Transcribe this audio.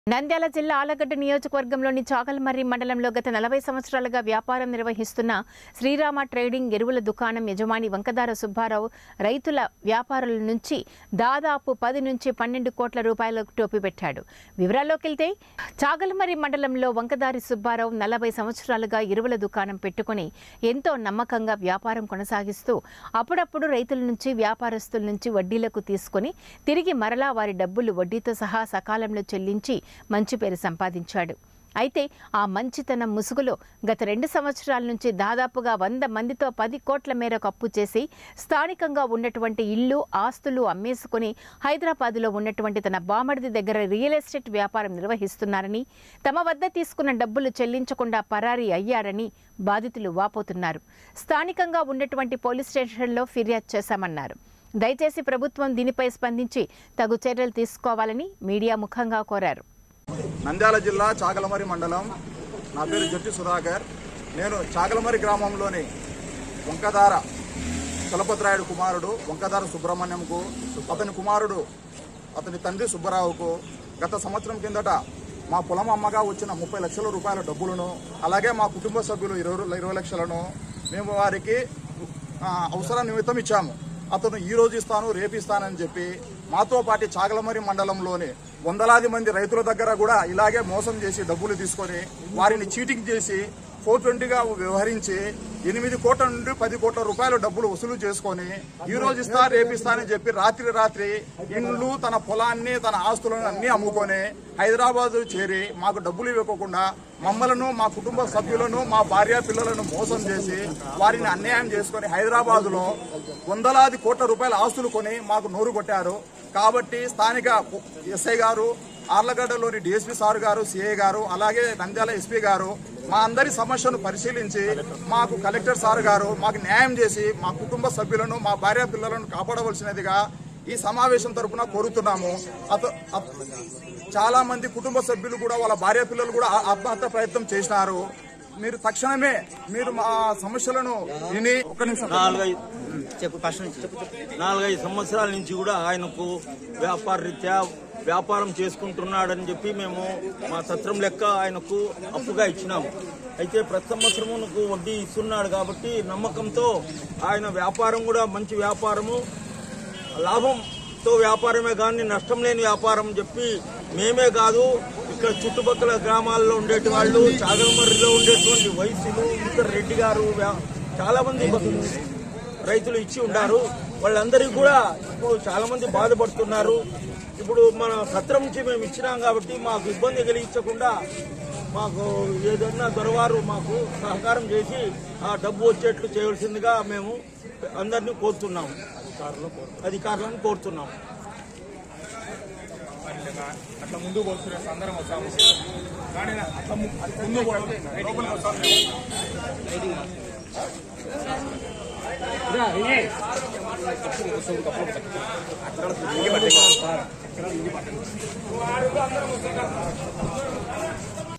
నంద్యాల జిల్లా ఆలగడ్డ నియోజకవర్గంలోని చాగల్మర్రి మండలంలో గత నలభై సంవత్సరాలుగా వ్యాపారం నిర్వహిస్తున్న శ్రీరామ ట్రేడింగ్ ఎరువుల దుకాణం యజమాని వంకదార సుబ్బారావు రైతుల వ్యాపారుల నుంచి దాదాపు పది నుంచి పన్నెండు కోట్ల రూపాయలకు టోపీపెట్టాడు వివరాల్లోకి వెళ్తే చాగల్మర్రి మండలంలో వంకదారి సుబ్బారావు నలభై సంవత్సరాలుగా ఎరువుల దుకాణం పెట్టుకుని ఎంతో నమ్మకంగా వ్యాపారం కొనసాగిస్తూ అప్పుడప్పుడు రైతుల నుంచి వ్యాపారస్తుల నుంచి వడ్డీలకు తీసుకొని తిరిగి మరలా వారి డబ్బులు వడ్డీతో సహా సకాలంలో చెల్లించి మంచి పేరు సంపాదించాడు అయితే ఆ మంచితనం ముసుగులో గత రెండు సంవత్సరాల నుంచి దాదాపుగా వంద మందితో పది కోట్ల మేరకు అప్పు చేసి స్థానికంగా ఉన్నటువంటి ఇల్లు ఆస్తులు అమ్మేసుకుని హైదరాబాదులో ఉన్నటువంటి తన బామడిది దగ్గర రియల్ ఎస్టేట్ వ్యాపారం నిర్వహిస్తున్నారని తమ వద్ద తీసుకున్న డబ్బులు చెల్లించకుండా పరారీ అయ్యారని బాధితులు వాపోతున్నారు స్థానికంగా ఉన్నటువంటి పోలీస్ స్టేషన్లో ఫిర్యాదు చేశామన్నారు దయచేసి ప్రభుత్వం దీనిపై స్పందించి తగు చర్యలు తీసుకోవాలని మీడియా ముఖంగా కోరారు నంద్యాల జిల్లా చాగలమరి మండలం నా పేరు జట్టి సుధాకర్ నేను చాగలమరి గ్రామంలోని వంకదార చలపతిరాయుడు కుమారుడు వంకదార సుబ్రహ్మణ్యంకు అతని కుమారుడు అతని తండ్రి సుబ్బరావుకు గత సంవత్సరం కిందట మా పొలం అమ్మగా వచ్చిన ముప్పై లక్షల రూపాయల డబ్బులను అలాగే మా కుటుంబ సభ్యులు ఇరవై ఇరవై లక్షలను మేము వారికి ఆ, అవసర నిమిత్తం ఇచ్చాము అతను ఈ రోజు ఇస్తాను రేపు ఇస్తానని చెప్పి మాతో పాటు చాగలమరి మండలంలోని వందలాది మంది రైతుల దగ్గర కూడా ఇలాగే మోసం చేసి డబ్బులు తీసుకొని వారిని చీటింగ్ చేసి ఫోర్ ట్వంటీగా వ్యవహరించి ఎనిమిది కోట్ల నుండి పది కోట్ల రూపాయల డబ్బులు వసూలు చేసుకొని ఈ రోజు ఇస్తా రేపు ఇస్తా అని చెప్పి రాత్రి రాత్రి ఇండ్లు తన పొలాన్ని తన ఆస్తులను అన్ని అమ్ముకొని హైదరాబాద్ చేరి మాకు డబ్బులు ఇవ్వకుండా మమ్మలను మా కుటుంబ సభ్యులను మా భార్య పిల్లలను మోసం చేసి వారిని అన్యాయం చేసుకొని హైదరాబాద్ లో వందలాది కోట్ల రూపాయల ఆస్తులు కొని మాకు నోరు కొట్టారు కాబట్టి స్థానిక ఎస్ఐ గారు ఆర్లగడ్డలోని డిఎస్పీ సార్ గారు సిఐ గారు అలాగే నంద్యాల ఎస్పీ గారు మా అందరి సమస్యను పరిశీలించి మాకు కలెక్టర్ సార్ గారు మాకు న్యాయం చేసి మా కుటుంబ సభ్యులను మా భార్య పిల్లలను కాపాడవలసినదిగా ఈ సమావేశం తరపున కోరుతున్నాము అత అత- చాలా మంది కుటుంబ సభ్యులు కూడా వాళ్ళ భార్య పిల్లలు కూడా ఆ- ఆత్మహత్య ప్రయత్నం చేసినారు మీరు తక్షణమే మీరు మా సమస్యలను విని ఒక్క నిమిషం నాలుగైదు చెప్పు ఫస్ట్ నుంచి నాలుగైదు సంవత్సరాల నుంచి కూడా ఆయనకు వ్యాపార రీత్యా వ్యాపారం చేసుకుంటున్నాడని చెప్పి మేము మా సత్రం లెక్క ఆయనకు అప్పుగా ఇచ్చినాము అయితే ప్రతి సంవత్సరమునకు వడ్డీ ఇస్తున్నాడు కాబట్టి నమ్మకంతో ఆయన వ్యాపారం కూడా మంచి వ్యాపారము లాభంతో వ్యాపారమే కానీ నష్టం లేని వ్యాపారం చెప్పి మేమే కాదు ఇక్కడ చుట్టుపక్కల గ్రామాల్లో ఉండేటి వాళ్ళు చాగలమర్రిలో ఉండేటువంటి వయసులు ఇతర రెడ్డి గారు వ్యా- చాలా మంది భక్తులు, రైతులు ఇచ్చి ఉన్నారు వాళ్ళందరికీ కూడా ఇప్పుడు చాలా మంది బాధపడుతున్నారు ఇప్పుడు మన సత్రం నుంచి మేము ఇచ్చినాం కాబట్టి మాకు ఇబ్బంది కలిగించకుండా మాకు ఏదన్నా దొరవారు మాకు సహకారం చేసి ఆ డబ్బు వచ్చేట్లు చేయవలసిందిగా మేము అందరినీ కోరుతున్నాము అధికారులను కోరుతున్నాము అట్లా ముందు పోతున్న అందరం వస్తాము కానీ అట్లా ము- ముందు పోవడం లోపలికి వస్తాము